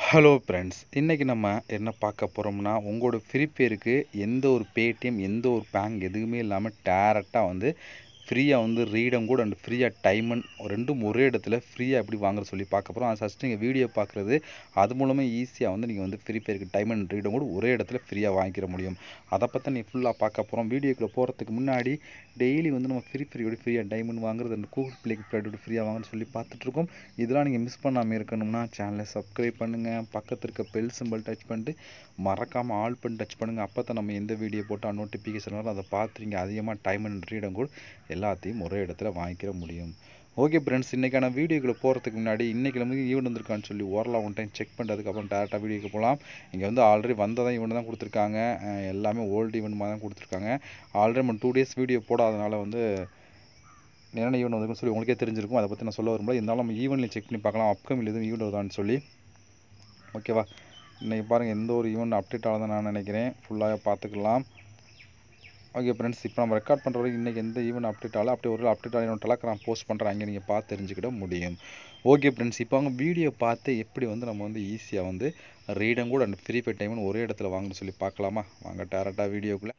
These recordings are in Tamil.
ஹலோ ஃப்ரெண்ட்ஸ் இன்றைக்கி நம்ம என்ன பார்க்க போகிறோம்னா உங்களோட ஃப்ரீ ஃபயருக்கு எந்த ஒரு பேடிஎம் எந்த ஒரு பேங்க் எதுவுமே இல்லாமல் டேரெக்டாக வந்து ஃப்ரீயாக வந்து ரீடம் கூட அண்ட் ஃப்ரீயாக டைமண்ட் ரெண்டும் ஒரே இடத்துல ஃப்ரீயாக எப்படி வாங்குற சொல்லி பார்க்க போகிறோம் அது ஃபஸ்ட்டு நீங்கள் வீடியோ பார்க்குறது அது மூலமாக ஈஸியாக வந்து நீங்கள் வந்து ஃப்ரீ ஃபயருக்கு டைமண்ட் ரீடம் கூட ஒரே இடத்துல ஃப்ரீயாக வாங்கிக்கிற முடியும் அதை பற்றி நீ ஃபுல்லாக பார்க்க போகிறோம் வீடியோக்குள்ளே போகிறதுக்கு முன்னாடி டெய்லி வந்து நம்ம ஃப்ரீ ஃபயரோட ஃப்ரீயாக டைமண்ட் வாங்குறது அந்த கூகுள் பிளேக்கு ப்ராடக்ட் ஃப்ரீயாக வாங்குன்னு சொல்லி பார்த்துட்ருக்கோம் இதெல்லாம் நீங்கள் மிஸ் பண்ணாமல் இருக்கணும்னா சேனலை சப்ஸ்கிரைப் பண்ணுங்கள் பக்கத்தில் இருக்க பெல் சிம்பிள் டச் பண்ணிட்டு மறக்காமல் ஆல் பண்ணி டச் பண்ணுங்கள் அப்போ தான் நம்ம எந்த வீடியோ போட்டால் நோட்டிஃபிகேஷன் வரும் அதை பார்த்து நீங்கள் அதிகமாக டைம் அண்ட் ரீடம் கூட எல்லாத்தையும் ஒரே இடத்துல வாங்கிக்கிற முடியும் ஓகே ஃப்ரெண்ட்ஸ் இன்றைக்கான வீடியோக்குள்ளே போகிறதுக்கு முன்னாடி இன்றைக்கி நமக்கு ஈவெண்ட் வந்திருக்கான்னு சொல்லி ஓரலாக ஒன் டைம் செக் பண்ணுறதுக்கப்புறம் டேரெக்டாக வீடியோக்கு போகலாம் இங்கே வந்து ஆல்ரெடி வந்ததான் ஈவெண்ட் தான் கொடுத்துருக்காங்க அஹ் எல்லாமே ஓல்டு ஈவெண்ட் மாதிரி தான் கொடுத்துருக்காங்க ஆல்ரெடி நம்ம டூ டேஸ் வீடியோ போடாதனால வந்து என்னென்ன ஈவெண்ட் வந்திருக்குன்னு சொல்லி உங்களுக்கே தெரிஞ்சிருக்கும் அதை பற்றி நான் சொல்ல வரும்போது இருந்தாலும் நம்ம ஈவெண்ட்டில் செக் பண்ணி பார்க்கலாம் அப்கமிங் எதுவும் ஈவெண்ட் வருதான்னு சொல்லி ஓகேவா இன்றைக்கி பாருங்கள் எந்த ஒரு ஈவெண்ட் அப்டேட் ஆகுதுன்னு நான் நினைக்கிறேன் ஃபுல்லாக பார்த்துக்கலாம் ஓகே ஃப்ரெண்ட்ஸ் இப்போ நம்ம ரெக்கார்ட் பண்ணுற வரைக்கும் இன்றைக்கி எந்த ஈவெண்ட் அப்டேட் ஆகல அப்படியே ஒரு அப்டேட் ஆகி டெலக்ராம் போஸ்ட் பண்ணுறேன் அங்கே நீங்கள் பார்த்து தெரிஞ்சுக்கிட முடியும் ஓகே ஃப்ரெண்ட்ஸ் இப்போ அவங்க வீடியோ பார்த்து எப்படி வந்து நம்ம வந்து ஈஸியாக வந்து ரீடம் கூட அண்ட் ஃப்ரீ ஃபயர் டைம்னு ஒரே இடத்துல வாங்கன்னு சொல்லி பார்க்கலாமா வாங்க டேரெக்டாக வீடியோக்குள்ளே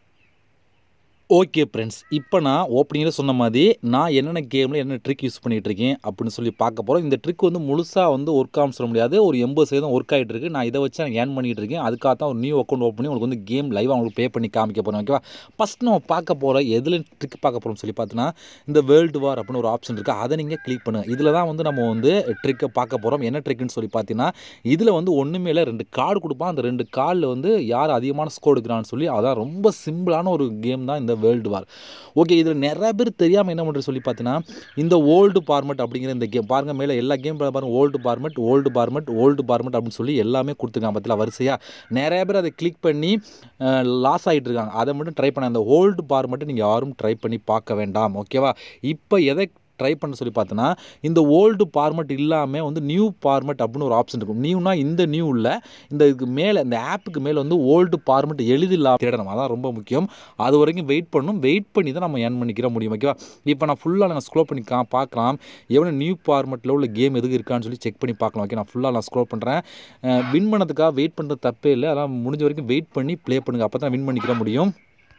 ஓகே ஃப்ரெண்ட்ஸ் இப்போ நான் ஓப்பனிங்கில் சொன்ன மாதிரி நான் என்னென்ன கேமில் என்ன ட்ரிக் யூஸ் பண்ணிகிட்டு இருக்கேன் அப்படின்னு சொல்லி பார்க்க போகிறோம் இந்த ட்ரிக் வந்து முழுசாக வந்து ஒர்க் ஆகும் சொல்ல முடியாது ஒரு எண்பது சதவீதம் ஒர்க் ஆகிட்டு இருக்கு நான் இதை வச்சு நான் ஏர்ன் பண்ணிகிட்டு இருக்கேன் அதுக்காக தான் ஒரு நியூ அக்கௌண்ட் ஓப்பன் பண்ணி உங்களுக்கு வந்து கேம் லைவாக உங்களுக்கு பே பண்ணி காமிக்க போகிறோம் ஓகேவா ஃபஸ்ட் நம்ம பார்க்க போகிற எதில் ட்ரிக் பார்க்க போகிறோம் சொல்லி பார்த்தோன்னா இந்த வேர்ல்டு வார் அப்படின்னு ஒரு ஆப்ஷன் இருக்குது அதை நீங்கள் கிளிக் பண்ணுங்கள் இதில் தான் வந்து நம்ம வந்து ட்ரிக்கை பார்க்க போகிறோம் என்ன ட்ரிக்குன்னு சொல்லி பார்த்தீங்கன்னா இதில் வந்து ஒன்றுமே இல்லை ரெண்டு கார்டு கொடுப்பான் அந்த ரெண்டு கார்டில் வந்து யார் அதிகமான ஸ்கோர் எடுக்கிறான்னு சொல்லி அதான் ரொம்ப சிம்பிளான ஒரு கேம் தான் இந்த வேர்ல்டு வார் ஓகே இதில் நிறைய பேர் தெரியாமல் என்ன பண்ணுறது சொல்லி பார்த்தீங்கன்னா இந்த ஓல்டு பார்மெட் அப்படிங்கிற இந்த கேம் பாருங்கள் மேலே எல்லா கேம் பாருங்கள் old format old format old format அப்படின்னு சொல்லி எல்லாமே கொடுத்துருக்காங்க பார்த்தீங்களா வரிசையாக நிறைய பேர் அதை கிளிக் பண்ணி லாஸ் ஆகிட்டு இருக்காங்க அதை மட்டும் ட்ரை பண்ண அந்த ஓல்டு பார்மெட்டை நீங்கள் யாரும் ட்ரை பண்ணி பார்க்க வேண்டாம் ஓகேவா இப்போ எதை ட்ரை பண்ண சொல்லி பார்த்தோன்னா இந்த ஓல்டு ஃபார்மெட் இல்லாமல் வந்து நியூ ஃபார்மெட் அப்படின்னு ஒரு ஆப்ஷன் இருக்கும் நியூனா இந்த நியூ இல்லை இந்த இதுக்கு மேலே இந்த ஆப்புக்கு மேலே வந்து ஓல்டு ஃபார்மெட் எளிதில்லா தேடணும் அதான் ரொம்ப முக்கியம் அது வரைக்கும் வெயிட் பண்ணணும் வெயிட் பண்ணி தான் நம்ம ஏர்ன் பண்ணிக்கிற முடியும் ஓகேவா இப்போ நான் ஃபுல்லாக நான் ஸ்க்ரோல் பண்ணி கா பார்க்கலாம் எவ்வளோ நியூ ஃபார்மெட்டில் உள்ள கேம் எதுக்கு இருக்கான்னு சொல்லி செக் பண்ணி பார்க்கலாம் ஓகே நான் ஃபுல்லாக நான் ஸ்க்ரோல் பண்ணுறேன் வின் பண்ணதுக்காக வெயிட் பண்ணுறது தப்பே இல்லை அதான் முடிஞ்ச வரைக்கும் வெயிட் பண்ணி ப்ளே பண்ணுங்கள் அப்போ தான் வின் பண்ணிக்கிற முடியும்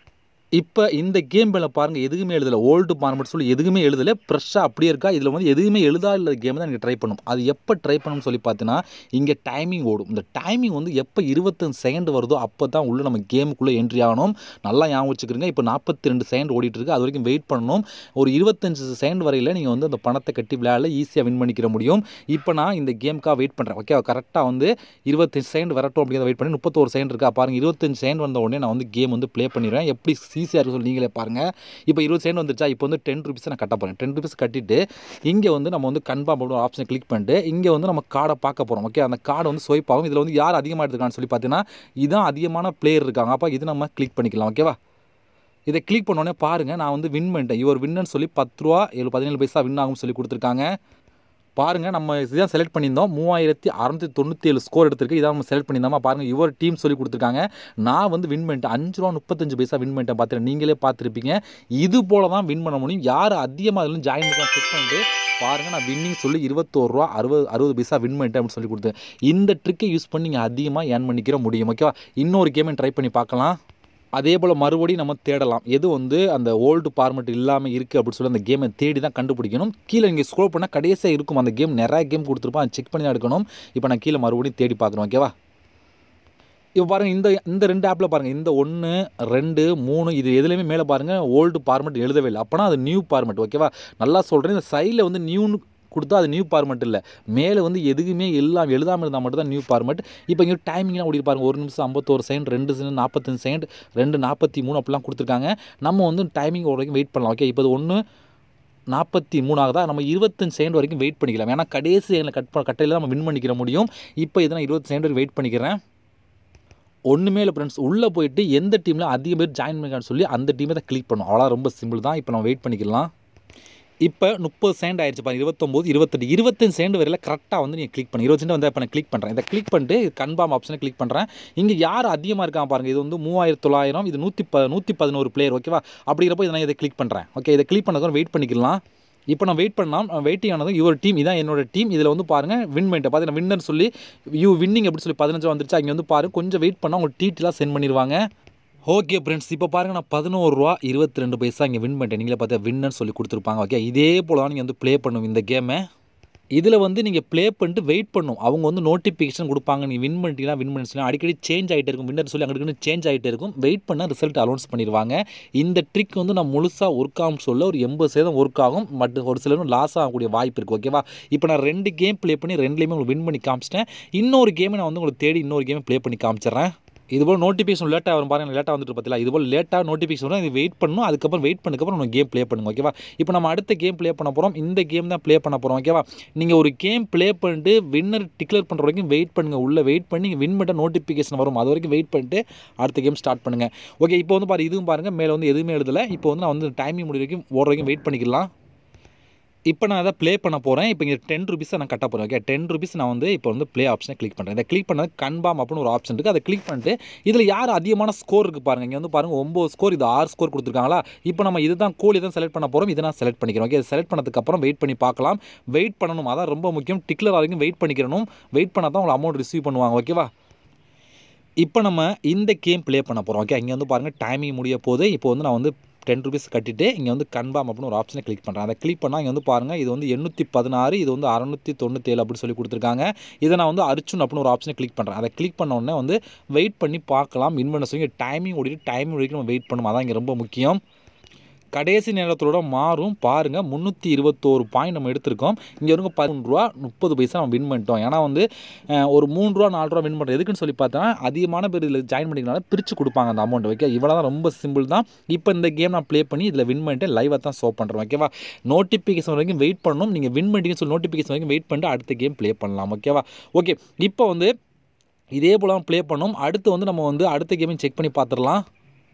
இப்போ இந்த கேம் மேலே பாருங்கள் எதுவுமே எழுதலை ஓல்டு ஃபார்மெட் சொல்லி எதுவுமே எழுதலை ஃப்ரெஷ்ஷாக அப்படியே இருக்கா இதில் வந்து எதுவுமே எழுதா இல்லை கேம் தான் நீங்கள் ட்ரை பண்ணும் அது எப்போ ட்ரை பண்ணணும்னு சொல்லி பார்த்தீங்கன்னா இங்கே டைமிங் ஓடும் இந்த டைமிங் வந்து எப்போ இருபத்தஞ்சு செகண்ட் வருதோ அப்போ தான் உள்ளே நம்ம கேமுக்குள்ளே என்ட்ரி ஆகணும் நல்லா ஞாபகம் வச்சுக்கிறீங்க இப்போ நாற்பத்தி ரெண்டு செகண்ட் ஓடிட்டு இருக்கு அது வரைக்கும் வெயிட் பண்ணணும் ஒரு இருபத்தஞ்சு செகண்ட் வரையில் நீங்கள் வந்து அந்த பணத்தை கட்டி விளையாட ஈஸியாக வின் பண்ணிக்கிற முடியும் இப்போ நான் இந்த கேமுக்காக வெயிட் பண்ணுறேன் ஓகே கரெக்டாக வந்து இருபத்தஞ்சு செகண்ட் வரட்டும் அப்படிங்கிறத வெயிட் பண்ணி முப்பத்தோரு செகண்ட் இருக்கா பாருங்கள் இருபத்தஞ்சு செகண்ட் வந்த உடனே நான் வந்து கேம் வந்து ப்ளே பண்ணிடுவேன் எப்படி ஈஸியாக இருக்கும் சொல்லி நீங்களே பாருங்கள் இப்போ இருபது செகண்ட் வந்துருச்சா இப்போ வந்து டென் ருபீஸ் நான் கட்ட போகிறேன் டென் ருபீஸ் கட்டிட்டு இங்கே வந்து நம்ம வந்து கன்ஃபார்ம் அப்படின்னு ஒரு ஆப்ஷனை கிளிக் பண்ணிட்டு இங்கே வந்து நம்ம கார்டை பார்க்க போகிறோம் ஓகே அந்த கார்டு வந்து ஸ்வைப் ஆகும் இதில் வந்து யார் அதிகமாக எடுத்துக்கான்னு சொல்லி பார்த்தீங்கன்னா இதான் அதிகமான பிளேயர் இருக்காங்க அப்போ இது நம்ம கிளிக் பண்ணிக்கலாம் ஓகேவா இதை கிளிக் பண்ணோடனே பாருங்கள் நான் வந்து வின் பண்ணிட்டேன் இவர் வின்னு சொல்லி பத்து ரூபா ஏழு பதினேழு பைசா வின் ஆகும்னு சொல்லி கொடுத்துருக்காங்க பாருங்கள் நம்ம இதுதான் செலக்ட் பண்ணியிருந்தோம் மூவாயிரத்தி அறநூற்றி தொண்ணூற்றி ஏழு ஸ்கோர் எடுத்திருக்கு இதான் நம்ம செலக்ட் பண்ணியிருந்தோமா பாருங்கள் இவர் டீம் சொல்லி கொடுத்துருக்காங்க நான் வந்து வின் பண்ணிட்டேன் அஞ்சு ரூபா முப்பத்தஞ்சு பைசா வின் பண்ணிட்டேன் பார்த்துட்டு நீங்களே பார்த்துருப்பீங்க இது போல தான் வின் பண்ண முடியும் யார் அதிகமாக அதில் ஜாயின் பண்ணி செக் பண்ணிட்டு பாருங்கள் நான் வின்னிங் சொல்லி இருபத்தோரு ரூபா அறுபது அறுபது பைசா வின் பண்ணிட்டேன் அப்படின்னு சொல்லி கொடுத்தேன் இந்த ட்ரிக்கை யூஸ் பண்ணி நீங்கள் அதிகமாக ஏர்ன் பண்ணிக்கிற முடியும் ஓகேவா இன்னொரு கேமை ட்ரை பண்ணி பார்க்கலாம் அதே போல் மறுபடியும் நம்ம தேடலாம் எது வந்து அந்த ஓல்டு ஃபார்மெட் இல்லாமல் இருக்குது அப்படின்னு சொல்லி அந்த கேமை தேடி தான் கண்டுபிடிக்கணும் கீழே இங்கே ஸ்க்ரோல் பண்ணால் கடைசியாக இருக்கும் அந்த கேம் நிறைய கேம் கொடுத்துருப்போம் அதை செக் பண்ணி தான் எடுக்கணும் இப்போ நான் கீழே மறுபடியும் தேடி பார்க்குறோம் ஓகேவா இப்போ பாருங்கள் இந்த இந்த ரெண்டு ஆப்பில் பாருங்கள் இந்த ஒன்று ரெண்டு மூணு இது எதுலேயுமே மேலே பாருங்கள் ஓல்டு ஃபார்மெட் எழுதவே இல்லை அப்போனா அது நியூ ஃபார்மெட் ஓகேவா நல்லா சொல்கிறேன் இந்த சைடில் வந்து நியூன்னு கொடுத்தா அது நியூ ஃபார்மெட் இல்லை மேலே வந்து எதுவுமே எல்லாம் எழுதாமல் இருந்தால் மட்டும் தான் நியூ ஃபார்மெட் இப்போ இங்கே டைமிங்லாம் ஓடி பாருங்க ஒரு நிமிஷம் ஐம்பத்தோரு செகண்ட் ரெண்டு செகண்ட் நாற்பத்தஞ்சு செகண்ட் ரெண்டு நாற்பத்தி மூணு அப்படிலாம் கொடுத்துருக்காங்க நம்ம வந்து டைமிங் வரைக்கும் வெயிட் பண்ணலாம் ஓகே இப்போ இது ஒன்று நாற்பத்தி மூணாவதா நம்ம இருபத்தஞ்சு செகண்ட் வரைக்கும் வெயிட் பண்ணிக்கலாம் ஏன்னா கடைசி செகண்டில் கட் கட்டையில் நம்ம வின் பண்ணிக்கிற முடியும் இப்போ இதை நான் இருபது செகண்ட் வரைக்கும் வெயிட் பண்ணிக்கிறேன் ஒன்றுமே இல்லை ஃப்ரெண்ட்ஸ் உள்ளே போயிட்டு எந்த டீமில் அதிக பேர் ஜாயின் பண்ணிக்கான்னு சொல்லி அந்த டீமை தான் கிளிக் பண்ணும் அவ்வளோ ரொம்ப சிம்பிள் தான் இப்போ நம்ம வெயிட் பண்ணிக்கலாம் இப்போ முப்பது செகண்ட் ஆயிடுச்சு பாருங்க இருபத்தொம்போது இருபத்தெட்டு இருபத்தஞ்சு செகண்ட் வரையில் கரெக்டாக வந்து நீங்கள் கிளிக் பண்ணி இருபது செகண்ட் வந்து இப்போ நான் கிளிக் பண்ணுறேன் இதை கிளிக் பண்ணிட்டு கன்ஃபார்ம் ஆப்ஷனை கிளிக் பண்ணுறேன் இங்கே யார் அதிகமாக இருக்காங்க பாருங்கள் இது வந்து மூவாயிரத்து தொள்ளாயிரம் இது நூற்றி ப நூற்றி பதினோரு பிளேயர் ஓகேவா அப்படிங்கிறப்போ இதை நான் இதை கிளிக் பண்ணுறேன் ஓகே இதை கிளிக் பண்ணதுக்கு வெயிட் பண்ணிக்கலாம் இப்போ நான் வெயிட் பண்ணலாம் வெயிட்டிங் ஆனது யுவர் டீம் இதான் என்னோட டீம் இதில் வந்து பாருங்கள் வின் பண்ணிட்டு பார்த்தீங்கன்னா வின்னர் சொல்லி யூ வின்னிங் அப்படின்னு சொல்லி பதினஞ்சு வந்துருச்சு அங்கே வந்து பாருங்க கொஞ்சம் வெயிட் பண்ணால் உங்களுக்கு டீட்டெயிலாக சென்ட் பண்ணிடுவாங்க ஓகே ஃப்ரெண்ட்ஸ் இப்போ பாருங்கள் நான் பதினோரு ரூபா இருபத்தி ரெண்டு பைசா இங்கே வின் பண்ணிட்டேன் நீங்களே பார்த்தா வின்னர் சொல்லி கொடுத்துருப்பாங்க ஓகே இதே போல் தான் நீங்கள் வந்து ப்ளே பண்ணும் இந்த கேமை இதில் வந்து நீங்கள் ப்ளே பண்ணிட்டு வெயிட் பண்ணும் அவங்க வந்து நோட்டிஃபிகேஷன் கொடுப்பாங்க நீ வின் பண்ணிட்டீங்கன்னா வின் பண்ணி அடிக்கடி சேஞ்ச் ஆகிட்டே இருக்கும் வின்னர் சொல்லி அங்கே சேஞ்ச் ஆகிட்டே இருக்கும் வெயிட் பண்ணால் ரிசல்ட் அனௌன்ஸ் பண்ணிடுவாங்க இந்த ட்ரிக் வந்து நான் முழுசாக ஒர்க் ஆகும் சொல்ல ஒரு எண்பது சதவீதம் ஒர்க் ஆகும் பட் ஒரு சிலரும் லாஸ் ஆகக்கூடிய வாய்ப்பு இருக்குது ஓகேவா இப்போ நான் ரெண்டு கேம் ப்ளே பண்ணி ரெண்டுலேயுமே உங்களுக்கு வின் பண்ணி காமிச்சிட்டேன் இன்னொரு கேமை நான் வந்து உங்களுக்கு தேடி இன்னொரு கேமை ப்ளே பண்ணி காமிச்சிடுறேன் இதுபோல் நோட்டிஃபிகேஷன் லேட்டாக வரும் பாருங்க லேட்டாக வந்துட்டு பார்த்தீங்களா இதுபோல் லேட்டாக நோட்டிஃபிகேஷன் வரும் இது வெயிட் பண்ணணும் அதுக்கப்புறம் வெயிட் பண்ணதுக்கப்புறம் நம்ம கேம் ப்ளே பண்ணுங்க ஓகேவா இப்போ நம்ம அடுத்த கேம் ப்ளே பண்ண போகிறோம் இந்த கேம் தான் ப்ளே பண்ண போகிறோம் ஓகேவா நீங்கள் ஒரு கேம் ப்ளே பண்ணிட்டு வின்னர் டிக்ளேர் பண்ணுற வரைக்கும் வெயிட் பண்ணுங்கள் உள்ளே வெயிட் பண்ணி வின் பண்ண நோட்டிஃபிகேஷன் வரும் அது வரைக்கும் வெயிட் பண்ணிட்டு அடுத்த கேம் ஸ்டார்ட் பண்ணுங்கள் ஓகே இப்போ வந்து பாரு இதுவும் பாருங்கள் மேலே வந்து எதுவுமே எழுதலை இப்போ வந்து நான் வந்து டைமிங் முடிவு வரைக்கும் ஓடுற வரைக்கும் வெயிட் பண்ணிக்கலாம் இப்போ நான் அதை ப்ளே பண்ண போகிறேன் இப்போ இங்கே டென் ருபீஸை நான் கட்ட போகிறேன் ஓகே டென் ருபீஸ் நான் வந்து இப்போ வந்து ப்ளே ஆப்ஷனை கிளிக் பண்ணுறேன் இதை கிளிக் பண்ணது கன்பாம் அப்படின்னு ஒரு ஆப்ஷன் இருக்குது அதை கிளிக் பண்ணிட்டு இதில் யார் அதிகமான ஸ்கோர் இருக்குது பாருங்கள் இங்கே வந்து பாருங்கள் ஒம்பது ஸ்கோர் இது ஆறு ஸ்கோர் கொடுத்துருக்காங்களா இப்போ நம்ம இதுதான் கோழி தான் செலக்ட் பண்ண போகிறோம் இதை நான் செலக்ட் பண்ணிக்கிறோம் ஓகே செலக்ட் பண்ணதுக்கப்புறம் வெயிட் பண்ணி பார்க்கலாம் வெயிட் பண்ணணும் அதான் ரொம்ப முக்கியம் டிக்லர் வரைக்கும் வெயிட் பண்ணிக்கிறணும் வெயிட் பண்ணால் தான் உங்களை அமௌண்ட் ரிசீவ் பண்ணுவாங்க ஓகேவா இப்போ நம்ம இந்த கேம் ப்ளே பண்ண போகிறோம் ஓகே இங்கே வந்து பாருங்கள் டைமிங் முடிய போது இப்போ வந்து நான் வந்து டென் ருபீஸ் கட்டிட்டு இங்கே வந்து கன்பாம் அப்படின்னு ஒரு ஆப்ஷனை கிளிக் பண்ணுறேன் அதை கிளிக் பண்ணால் இங்கே வந்து பாருங்கள் இது வந்து எண்ணூற்றி பதினாறு இது வந்து அறநூற்றி தொண்ணூற்றேழு அப்படின்னு சொல்லி கொடுத்துருக்காங்க இதை நான் வந்து அர்ச்சுன் அப்படின்னு ஒரு ஆப்ஷனை கிளிக் பண்ணுறேன் அதை கிளிக் பண்ண உடனே வந்து வெயிட் பண்ணி பார்க்கலாம் வின் பண்ண சொல்லி டைமிங் ஓடிட்டு டைமிங் வரைக்கும் நம்ம வெயிட் பண்ணணும் அதான் இங்கே ரொம்ப முக்கியம் கடைசி நேரத்தோட மாறும் பாருங்கள் முந்நூற்றி இருபத்தோரு பாயிண்ட் நம்ம எடுத்திருக்கோம் இங்கே இருக்க பதினொன்று ரூபா முப்பது பைசா நம்ம வின் பண்ணிட்டோம் ஏன்னா வந்து அஹ், ஒரு மூணு ரூபா நாலு ரூபா வின் பண்ணுறது எதுக்குன்னு சொல்லி பார்த்தா அதிகமான பேர் இதில் ஜாயின் பண்ணிக்கிறனால பிரித்து கொடுப்பாங்க அந்த அமௌண்ட் ஓகே இவ்வளோ தான் ரொம்ப சிம்பிள் தான் இப்போ இந்த கேம் நான் ப்ளே பண்ணி இதில் வின் பண்ணிட்டு லைவாக தான் ஷோ பண்ணுறேன் ஓகேவா நோட்டிஃபிகேஷன் வரைக்கும் வெயிட் பண்ணணும் நீங்கள் வின் பண்ணிட்டீங்கன்னு சொல்லி நோட்டிஃபிகேஷன் வரைக்கும் வெயிட் பண்ணிட்டு அடுத்த கேம் ப்ளே பண்ணலாம் ஓகேவா ஓகே இப்போ வந்து இதே போல் ப்ளே பண்ணோம் அடுத்து வந்து நம்ம வந்து அடுத்த கேமையும் செக் பண்ணி பார்த்துடலாம்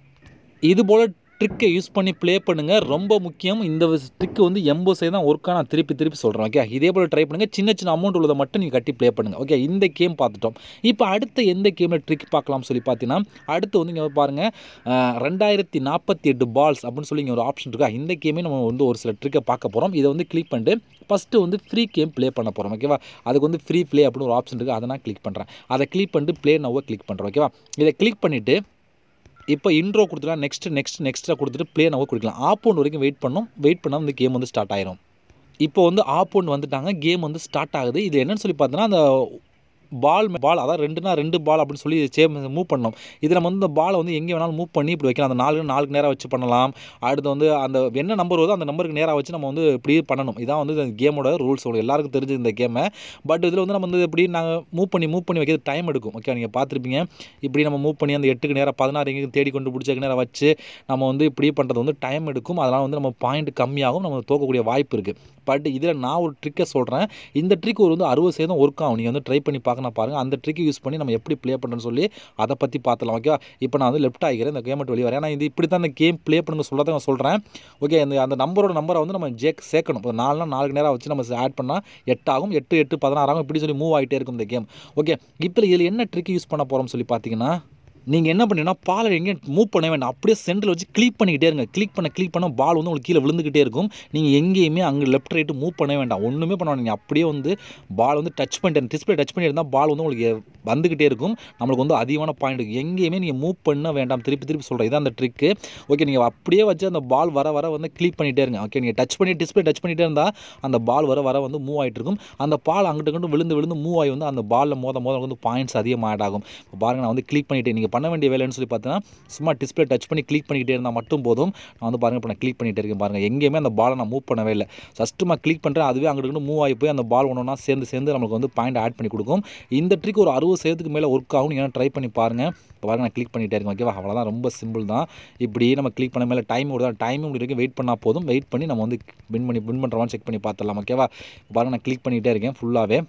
இது போல் ட்ரிக்கை யூஸ் பண்ணி ப்ளே பண்ணுங்கள் ரொம்ப முக்கியம் இந்த ட்ரிக்கு வந்து எண்பது சதவீதம் தான் ஒர்க்காக நான் திருப்பி திருப்பி சொல்கிறேன் ஓகே இதே போல் ட்ரை பண்ணுங்கள் சின்ன சின்ன அமௌண்ட் உள்ளதை மட்டும் நீங்கள் கட்டி ப்ளே பண்ணுங்கள் ஓகே இந்த கேம் பார்த்துட்டோம் இப்போ அடுத்த எந்த கேமில் ட்ரிக் பார்க்கலாம் சொல்லி பார்த்தீங்கன்னா அடுத்து வந்து இங்கே பாருங்கள் அஹ், ரெண்டாயிரத்தி நாற்பத்தி எட்டு பால்ஸ் அப்படின்னு சொல்லி இங்கே ஒரு ஆப்ஷன் இருக்கா இந்த கேமே நம்ம வந்து ஒரு சில ட்ரிக்கை பார்க்க போகிறோம் இதை வந்து கிளிக் பண்ணிட்டு ஃபஸ்ட்டு வந்து ஃப்ரீ கேம் ப்ளே பண்ண போகிறோம் ஓகேவா அதுக்கு வந்து ஃப்ரீ ப்ளே அப்படின்னு ஒரு ஆப்ஷன் இருக்குது அதை நான் கிளிக் பண்ணுறேன் அதை கிளிக் பண்ணிட்டு ப்ளே நோவை கிளிக் பண்ணுறேன் ஓகேவா இதை கிளிக் பண்ணிவிட்டு இப்போ இன்ட்ரோ கொடுத்துலாம் நெக்ஸ்ட் நெக்ஸ்ட் நெக்ஸ்ட்டாக கொடுத்துட்டு ப்ளே நம்ம கொடுக்கலாம் ஆப்போன் வரைக்கும் வெயிட் பண்ணோம் வெயிட் பண்ணால் இந்த கேம் வந்து ஸ்டார்ட் ஆயிரும் இப்போ வந்து ஆப்போன் வந்துட்டாங்க கேம் வந்து ஸ்டார்ட் ஆகுது இது என்னன்னு சொல்லி பார்த்தோன்னா அந்த பால் பால் அதாவது ரெண்டுனா ரெண்டு பால் அப்படின்னு சொல்லி சே மூவ் பண்ணோம் இதில் நம்ம வந்து இந்த பாலை வந்து எங்கே வேணாலும் மூவ் பண்ணி இப்படி வைக்கலாம் அந்த நாலு நாலுக்கு நேராக வச்சு பண்ணலாம் அடுத்து வந்து அந்த என்ன நம்பர் வருதோ அந்த நம்பருக்கு நேராக வச்சு நம்ம வந்து இப்படி பண்ணணும் இதான் வந்து இந்த கேமோட ரூல்ஸ் உங்களுக்கு எல்லாருக்கும் தெரிஞ்சு இந்த கேமை பட் இதில் வந்து நம்ம வந்து இப்படி நாங்கள் மூவ் பண்ணி மூவ் பண்ணி வைக்கிறது டைம் எடுக்கும் ஓகே நீங்கள் பார்த்துருப்பீங்க இப்படி நம்ம மூவ் பண்ணி அந்த எட்டுக்கு நேரம் பதினாறு எங்கேயும் தேடி கொண்டு பிடிச்சக்கு நேரம் வச்சு நம்ம வந்து இப்படி பண்ணுறது வந்து டைம் எடுக்கும் அதனால் வந்து நம்ம பாயிண்ட் கம்மியாகும் நம்ம தோக்கக்கூடிய வாய்ப்பு இருக்குது பட் இதில் நான் ஒரு ட்ரிக்கை சொல்கிறேன் இந்த ட்ரிக் ஒரு வந்து அறுபது சதவீதம் ஒர்க் ஆகும் நீங்கள் வந்து ட்ரை பண்ணி பார்க்கணும் பாருங்கள் அந்த ட்ரிக்கை யூஸ் பண்ணி நம்ம எப்படி ப்ளே பண்ணுறேன்னு சொல்லி அதை பற்றி பார்த்துலாம் ஓகேவா இப்போ நான் வந்து லெஃப்ட் ஆகிக்கிறேன் இந்த கேம் வெளியே வரேன் ஏன்னா இது இப்படி தான் இந்த கேம் ப்ளே பண்ணுங்க சொல்கிறத நான் சொல்கிறேன் ஓகே அந்த அந்த நம்பரோட நம்பரை வந்து நம்ம ஜேக் சேர்க்கணும் இப்போ நாலுனா நாலுக்கு நேரம் வச்சு நம்ம ஆட் பண்ணால் எட்டு ஆகும் எட்டு எட்டு பதினாறாகும் இப்படி சொல்லி மூவ் ஆகிட்டே இருக்கும் இந்த கேம் ஓகே இப்போ இதில் என்ன ட்ரிக் யூஸ் பண்ண போகிறோம்னு சொல்லி பார்த்தீங்கன்னா நீங்கள் என்ன பண்ணீங்கன்னா பாலை எங்கேயும் மூவ் பண்ண வேண்டாம் அப்படியே சென்டரில் வச்சு கிளிக் பண்ணிக்கிட்டே இருங்க கிளிக் பண்ண கிளிக் பண்ண பால் வந்து உங்களுக்கு கீழே விழுந்துக்கிட்டே இருக்கும் நீங்கள் எங்கேயுமே அங்கே லெஃப்ட் ரைட்டு மூவ் பண்ண வேண்டாம் ஒன்றுமே பண்ண வேண்டாம் நீங்கள் அப்படியே வந்து பால் வந்து டச் பண்ணிட்டு டிஸ்பிளே டச் பண்ணியிருந்தால் பால் வந்து உங்களுக்கு வந்துக்கிட்டே இருக்கும் நம்மளுக்கு வந்து அதிகமான பாயிண்ட் இருக்கும் எங்கேயுமே நீங்கள் மூவ் பண்ண வேண்டாம் திருப்பி திருப்பி சொல்கிறேன் இதான் அந்த ட்ரிக்கு ஓகே நீங்கள் அப்படியே வச்சு அந்த பால் வர வர வந்து கிளிக் பண்ணிகிட்டே இருங்க ஓகே நீங்கள் டச் பண்ணி டிஸ்பிளே டச் பண்ணிகிட்டே இருந்தால் அந்த பால் வர வர வந்து மூவ் ஆகிட்டு இருக்கும் அந்த பால் அங்கிட்டு அங்கிட்டு விழுந்து விழுந்து மூவ் ஆகி வந்து அந்த பாலில் மோத மோத வந்து பாயிண்ட்ஸ் அதிகமாக ஆட் ஆகும் இப்போ பாருங்க நான் வந்து கிளிக் பண்ணிட்டேன் நீங்கள் பண்ண வேண்டிய வேலைன்னு சொல்லி பார்த்தீங்கன்னா சும்மா டிஸ்பிளே டச் பண்ணி கிளிக் பண்ணிக்கிட்டே இருந்தால் மட்டும் போதும் நான் வந்து பாருங்கள் இப்போ நான் கிளிக் பண்ணிகிட்டே இருக்கேன் பாருங்கள் எங்கேயுமே அந்த பாலை நான் மூவ் பண்ணவே இல்லை ஃபஸ்ட்டு நான் கிளிக் பண்ணுறேன் அதுவே அங்கிட்டு மூவ் ஆகி போய் அந்த பால் ஒன்று ஒன்றா சேர்ந்து சேர்ந்து நம்மளுக்கு வந்து பாயிண்ட் ஆட் பண்ணி கொடுக்கும் இந்த ட்ரிக் ஒரு அறுபது சதத்துக்கு மேலே ஒர்க் ஆகும் நீங்கள் ட்ரை பண்ணி பாருங்கள் இப்போ பாருங்க நான் கிளிக் பண்ணிகிட்டே இருக்கேன் ஓகேவா அவ்வளோதான் ரொம்ப சிம்பிள் தான் இப்படி நம்ம கிளிக் பண்ண மேலே டைம் விடுதா டைம் வரைக்கும் வெயிட் பண்ணால் போதும் வெயிட் பண்ணி நம்ம வந்து வின் பண்ணி வின் பண்ணுறோம் செக் பண்ணி பார்த்துடலாம் ஓகேவா பாருங்க நான் கிளிக் பண்ணிகிட்டே இருக்கேன் ஃபுல்லாகவே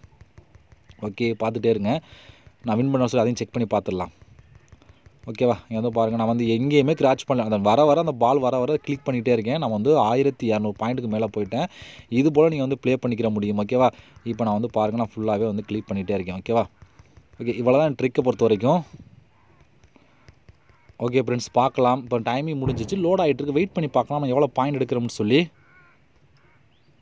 ஓகே பார்த்துட்டே இருங்க நான் வின் பண்ண சொல்லி அதையும் செக் பண்ணி பார்த்துடலாம் ஓகேவா இங்கே வந்து பாருங்கள் நான் வந்து எங்கேயுமே கிராச் பண்ணல அந்த வர வர அந்த பால் வர வர கிளிக் பண்ணிகிட்டே இருக்கேன் நான் வந்து ஆயிரத்தி இரநூறு பாயிண்ட்டுக்கு மேலே போயிட்டேன் இது போல் நீங்கள் வந்து ப்ளே பண்ணிக்கிற முடியும் ஓகேவா இப்போ நான் வந்து பாருங்கள் நான் ஃபுல்லாகவே வந்து கிளிக் பண்ணிகிட்டே இருக்கேன் ஓகேவா ஓகே இவ்வளோ தான் ட்ரிக்கை பொறுத்த வரைக்கும் ஓகே ஃப்ரெண்ட்ஸ் பார்க்கலாம் இப்போ டைமிங் முடிஞ்சிச்சு லோட் ஆகிட்டு இருக்கு வெயிட் பண்ணி பார்க்கலாம் நம்ம எவ்வளோ பாயிண்ட் எடுக்கிறோம்னு சொல்லி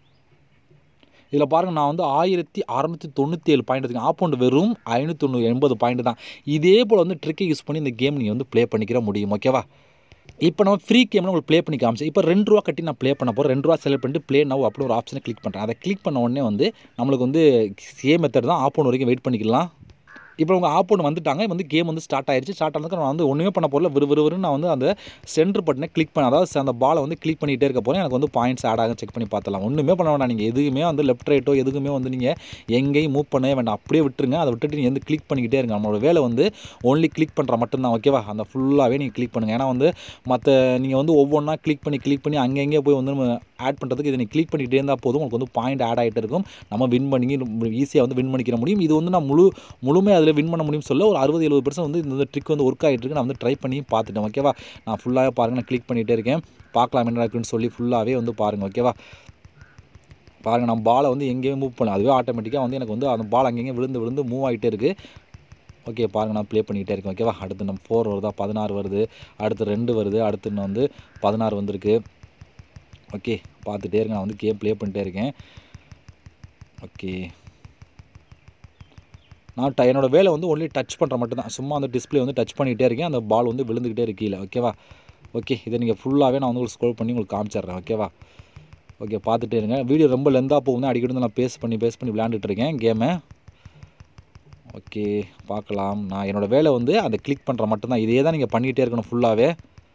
இதில் பாருங்கள் நான் வந்து ஆயிரத்தி அறநூற்றி தொண்ணூற்றி ஏழு பாயிண்ட் இருக்கேன் ஆப்போண்ட் வெறும் ஐநூற்றி தொண்ணூறு எண்பது பாயிண்ட் தான் இதே போல் வந்து ட்ரிக்கை யூஸ் பண்ணி இந்த கேம் நீங்கள் வந்து ப்ளே பண்ணிக்கிற முடியும் ஓகேவா இப்போ நம்ம ஃப்ரீ கேமில் உங்களுக்கு ப்ளே பண்ணி காமிச்சு இப்போ ரெண்டு ரூபா கட்டி நான் ப்ளே பண்ண போகிறேன் ரெண்டு ரூபா செலக்ட் பண்ணிட்டு ப்ளே நவ் அப்படி ஒரு ஆப்ஷனை கிளிக் பண்ணுறேன் அதை கிளிக் பண்ண உடனே வந்து நம்மளுக்கு வந்து சேம் மெத்தட் தான் ஆப்போன் வரைக்கும் வெயிட் பண்ணிக்கலாம் இப்போ உங்கள் ஆப்போன் வந்துட்டாங்க வந்து கேம் வந்து ஸ்டார்ட் ஆயிடுச்சு ஸ்டார்ட் ஆனதுக்கு நான் வந்து ஒன்றுமே பண்ண போகல விறு விறுவிறுன்னு நான் வந்து அந்த சென்டர் பட்டனை கிளிக் பண்ண அதாவது அந்த பாலை வந்து கிளிக் பண்ணிகிட்டே இருக்க போகிறேன் எனக்கு வந்து பாயிண்ட்ஸ் ஆட் ஆகும் செக் பண்ணி பார்த்தலாம் ஒன்றுமே பண்ண வேண்டாம் நீங்கள் எதுவுமே வந்து லெஃப்ட் ரைட்டோ எதுக்குமே வந்து நீங்கள் எங்கேயும் மூவ் பண்ணவே வேண்டாம் அப்படியே விட்டுருங்க அதை விட்டுட்டு நீங்கள் வந்து கிளிக் பண்ணிக்கிட்டே இருங்க நம்மளோட வேலை வந்து ஒன்லி கிளிக் பண்ணுற மட்டும்தான் ஓகேவா அந்த ஃபுல்லாகவே நீங்கள் கிளிக் பண்ணுங்கள் ஏன்னா வந்து மற்ற நீங்கள் வந்து ஒவ்வொன்றா கிளிக் பண்ணி கிளிக் பண்ணி அங்கங்கே போய் வந்து நம்ம ஆட் பண்ணுறதுக்கு இதை நீங்கள் கிளிக் பண்ணிக்கிட்டே இருந்தால் போதும் உங்களுக்கு வந்து பாயிண்ட் ஆட் ஆகிட்டு இருக்கும் நம்ம வின் பண்ணி ஈஸியாக வந்து வின் பண்ணிக்கிற முடியும் இது வந்து நான் முழு முழுமையாக அதில் வின் பண்ண முடியும்னு சொல்ல ஒரு அறுபது எழுபது பர்சன்ட் வந்து இந்த ட்ரிக் வந்து ஒர்க் ஆகிட்டு இருக்கு நான் வந்து ட்ரை பண்ணி பார்த்துட்டேன் ஓகேவா நான் ஃபுல்லாக பாருங்கள் நான் கிளிக் பண்ணிகிட்டே இருக்கேன் பார்க்கலாம் என்ன இருக்குன்னு சொல்லி ஃபுல்லாகவே வந்து பாருங்கள் ஓகேவா பாருங்கள் நான் பாலை வந்து எங்கேயும் மூவ் பண்ணல அதுவே ஆட்டோமேட்டிக்காக வந்து எனக்கு வந்து அந்த பால் அங்கங்கே விழுந்து விழுந்து மூவ் ஆகிட்டே இருக்குது ஓகே பாருங்கள் நான் ப்ளே பண்ணிகிட்டே இருக்கேன் ஓகேவா அடுத்து நம்ம ஃபோர் வருதா பதினாறு வருது அடுத்து ரெண்டு வருது அடுத்து இன்னும் வந்து பதினாறு வந்திருக்கு ஓகே பார்த்துட்டே இருங்க நான் வந்து கேம் ப்ளே பண்ணிட்டே இருக்கேன் ஓகே நான் ட என்னோடய வேலை வந்து ஒன்லி டச் பண்ணுற மட்டும் தான் சும்மா அந்த டிஸ்பிளே வந்து டச் பண்ணிகிட்டே இருக்கேன் அந்த பால் வந்து விழுந்துக்கிட்டே இருக்கு கீழே ஓகேவா ஓகே இதை நீங்கள் ஃபுல்லாகவே நான் வந்து உங்களுக்கு ஸ்க்ரோல் பண்ணி உங்களுக்கு காமிச்சிட்றேன் ஓகேவா ஓகே பார்த்துட்டே இருங்க வீடியோ ரொம்ப லெந்தாக போகுது அடிக்கடி வந்து நான் பேஸ் பண்ணி பேஸ் பண்ணி விளையாண்டுட்டு இருக்கேன் கேமை ஓகே பார்க்கலாம் நான் என்னோடய வேலை வந்து அதை கிளிக் பண்ணுற மட்டும்தான் இதே தான் நீங்கள் பண்ணிகிட்டே இருக்கணும் ஃபுல்லாகவே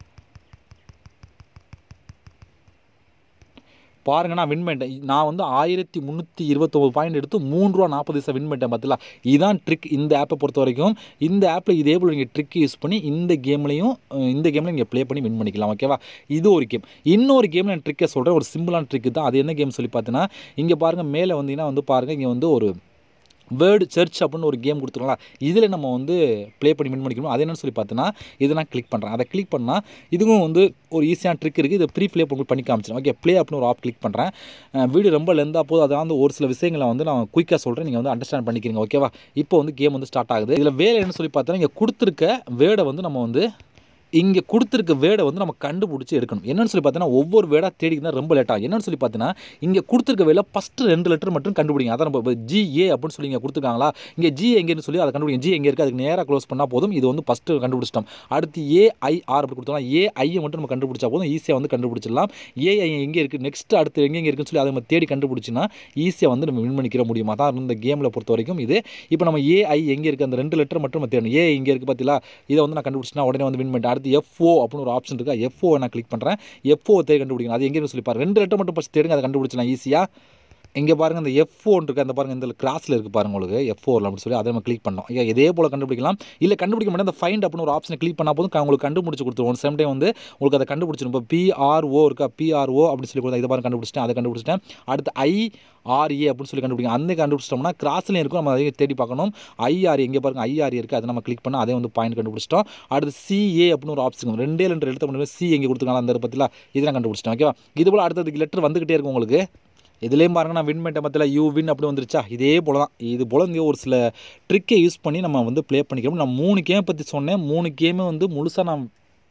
பாருங்கள் நான் வின் பண்ணிட்டேன் நான் வந்து ஆயிரத்தி முந்நூற்றி இருபத்தொம்பது பாயிண்ட் எடுத்து மூணு ரூபா நாற்பது பைசா வின் பண்ணிட்டேன் பார்த்தீங்களா இதான் ட்ரிக் இந்த ஆப்பை பொறுத்த வரைக்கும் இந்த ஆப்பில் இதே போல் நீங்கள் ட்ரிக் யூஸ் பண்ணி இந்த கேம்லையும் இந்த கேமில் நீங்கள் ப்ளே பண்ணி வின் பண்ணிக்கலாம் ஓகேவா இது ஒரு கேம் இன்னொரு கேம் நான் ட்ரிக்கை சொல்கிறேன் ஒரு சிம்பிளான ட்ரிக் தான் அது என்ன கேம் சொல்லி பார்த்தீங்கன்னா இங்கே பாருங்கள் மேலே வந்தீங்கன்னா வந்து பாருங்கள் இங்கே வந்து ஒரு வேர்டு சர்ச் அப்படின்னு ஒரு கேம் கொடுத்துருங்களா இதில் நம்ம வந்து ப்ளே பண்ணி வின் பண்ணிக்கணும் அது என்னன்னு சொல்லி பார்த்தோன்னா இதை நான் கிளிக் பண்ணுறேன் அதை கிளிக் பண்ணால் இதுவும் வந்து ஒரு ஈஸியான ட்ரிக் இருக்குது இதை ப்ரீ ப்ளே பண்ணி பண்ணி காமிச்சிடும் ஓகே ப்ளே அப்படின்னு ஒரு ஆப் கிளிக் பண்ணுறேன் வீடியோ ரொம்ப லெந்தாக போது அதான் வந்து ஒரு சில விஷயங்களை வந்து நான் குயிக்காக சொல்கிறேன் நீங்கள் வந்து அண்டர்ஸ்டாண்ட் பண்ணிக்கிறீங்க ஓகேவா இப்போ வந்து கேம் வந்து ஸ்டார்ட் ஆகுது இதில் வேலை என்ன சொல்லி பார்த்தோன்னா இங்கே கொடுத்துருக்க வேர்டை வந்து நம்ம வந்து இங்கே கொடுத்துருக்க வேர்டை வந்து நம்ம கண்டுபிடிச்சி எடுக்கணும் என்னன்னு சொல்லி பார்த்தீங்கன்னா ஒவ்வொரு வேர்டாக தேடிக்கு தான் ரொம்ப லேட் ஆகும் என்னன்னு சொல்லி பார்த்தீங்கன்னா இங்கே கொடுத்துருக்க வேலை ஃபஸ்ட்டு ரெண்டு லெட்டர் மட்டும் கண்டுபிடிங்க அதான் நம்ம ஜிஏ அப்படின்னு சொல்லி இங்கே கொடுத்துருக்காங்களா இங்கே ஜி எங்கேன்னு சொல்லி அதை கண்டுபிடிங்க ஜி எங்கே இருக்குது அதுக்கு நேராக க்ளோஸ் பண்ணால் போதும் இது வந்து ஃபஸ்ட்டு கண்டுபிடிச்சிட்டோம் அடுத்து ஏஐஆர் அப்படி கொடுத்தோம்னா ஏஐயை மட்டும் நம்ம கண்டுபிடிச்சா போதும் ஈஸியாக வந்து கண்டுபிடிச்சிடலாம் ஏஐ எங்கே இருக்குது நெக்ஸ்ட் அடுத்து எங்கே இருக்குன்னு சொல்லி அதை நம்ம தேடி கண்டுபிடிச்சின்னா ஈஸியாக வந்து நம்ம வின் பண்ணிக்கிற முடியுமா தான் இந்த கேமில் பொறுத்த வரைக்கும் இது இப்போ நம்ம ஏஐ எங்கே இருக்குது அந்த ரெண்டு லெட்டர் மட்டும் நம்ம தேடணும் ஏ இங்கே இருக்குது பார்த்தீங்களா இதை வந்து நான் கண்டுபிடிச்சினா உடனே வந்து வின் பண்ணிட்டேன் அடுத்து எஃப்ஓ அப்படின்னு ஒரு ஆப்ஷன் இருக்கா எஃப்ஓ நான் கிளிக் பண்ணுறேன் எஃப்ஓ தேடி கண்டுபிடிக்கணும் அது எங்கே சொல்லி பாருங்க ரெண்டு லெட்டர் மட்டும் ஃபஸ்ட் தேடுங்க அதை கண்டுபிடிச்சலாம் ஈஸியாக இங்கே பாருங்கள் இந்த எஃப் ஃபோன் இருக்குது அந்த பாருங்கள் இந்த கிராஸில் இருக்குது பாருங்க உங்களுக்கு எஃப் ஃபோரில் அப்படின்னு சொல்லி அதை நம்ம கிளிக் பண்ணோம் ஐயா இதே போல் கண்டுபிடிக்கலாம் இல்லை கண்டுபிடிக்க மாட்டேன் அந்த ஃபைண்ட் அப்படின்னு ஒரு ஆப்ஷனை கிளிக் பண்ணால் போதும் உங்களுக்கு கண்டுபிடிச்சி கொடுத்துருவோம் சேம் டைம் வந்து உங்களுக்கு அதை கண்டுபிடிச்சிடும் இப்போ பிஆர்ஓ இருக்கா பிஆர்ஓ அப்படின்னு சொல்லி கொடுத்தா இதை பாருங்க கண்டுபிடிச்சிட்டேன் அதை கண்டுபிடிச்சிட்டேன் அடுத்து ஐ ஆர்ஏ அப்படின்னு சொல்லி கண்டுபிடிக்கும் அந்த கண்டுபிடிச்சிட்டோம்னா கிராஸ்லேயும் இருக்கும் நம்ம அதை தேடி பார்க்கணும் ஐஆர் எங்கே பாருங்க ஐஆர் இருக்குது அதை நம்ம கிளிக் பண்ணால் அதே வந்து பாயிண்ட் கண்டுபிடிச்சிட்டோம் அடுத்து சிஏ அப்படின்னு ஒரு ஆப்ஷன் ரெண்டே ரெண்டு எழுத்து பண்ணி சி எங்கே கொடுத்துருக்காங்க அந்த பற்றில இதெல்லாம் கண்டுபிடிச்சிட்டோம் ஓகேவா இது போல் அடுத்ததுக்கு லெட்டர் வந்துக்கிட்டே இருக்கும் உங்களுக்கு இதுலேயும் பாருங்கள் நான் வின் பண்ணிட்ட மத்தியில் யூ வின் அப்படி வந்துருச்சா இதே போல் தான் இது போல் இங்கே ஒரு சில ட்ரிக்கை யூஸ் பண்ணி நம்ம வந்து ப்ளே பண்ணிக்கிறோம் நான் மூணு கேமை பற்றி சொன்னேன் மூணு கேமே வந்து முழுசாக நான்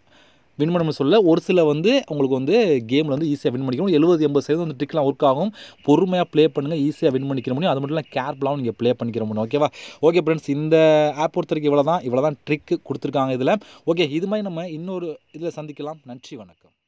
வின் பண்ண சொல்ல ஒரு சில வந்து உங்களுக்கு வந்து கேமில் வந்து ஈஸியாக வின் பண்ணிக்கணும் எழுபது எண்பது சதவீதம் அந்த ட்ரிக்லாம் ஒர்க் ஆகும் பொறுமையாக ப்ளே பண்ணுங்கள் ஈஸியாக வின் பண்ணிக்கிற முடியும் அது மட்டும் இல்லை கேர்ஃபுல்லாகவும் நீங்கள் ப்ளே பண்ணிக்கிற முடியும் ஓகேவா ஓகே ஃப்ரெண்ட்ஸ் இந்த ஆப் பொறுத்த வரைக்கும் இவ்வளோ தான் இவ்வளோ தான் ட்ரிக் கொடுத்துருக்காங்க இதில் ஓகே இது மாதிரி நம்ம இன்னொரு இதில் சந்திக்கலாம் நன்றி வணக்கம்